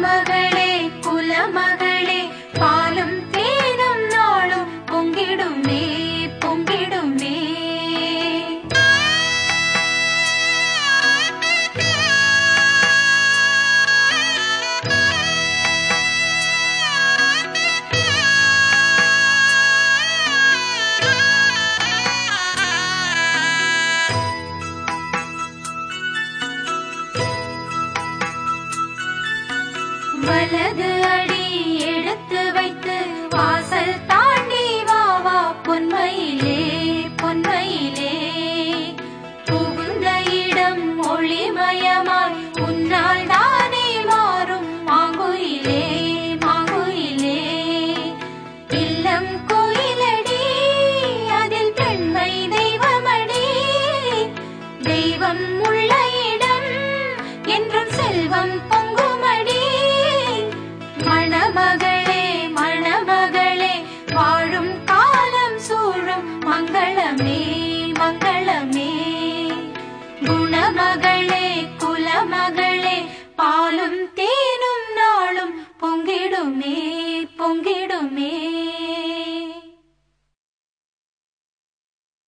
மணமகளே குலமகளே பாலும் தேனும் நாளும் பொங்கிடுமே பொங்கிடுமே வலது அடி எடுத்து வைத்து வாசல் தாண்டி வா வா பொன்மையிலே பொன்மையிலே புகுந்த இடம் ஒளிமயமாய் உன்னால் தானே மாறும் மாங்குயிலே மாங்குயிலே இல்லம் கோயிலடி அதில் பெண்மை தெய்வமடி தெய்வம் உள்ள இடம் என்றும் செல்வம் பொங்குமடி மணமகளே மணமகளே வாழும் காலம் சூழும் மங்களமே மங்களமே குணமகளே குலமகளே பாலும் தேனும் நாளும் பொங்கிடுமே பொங்கிடுமே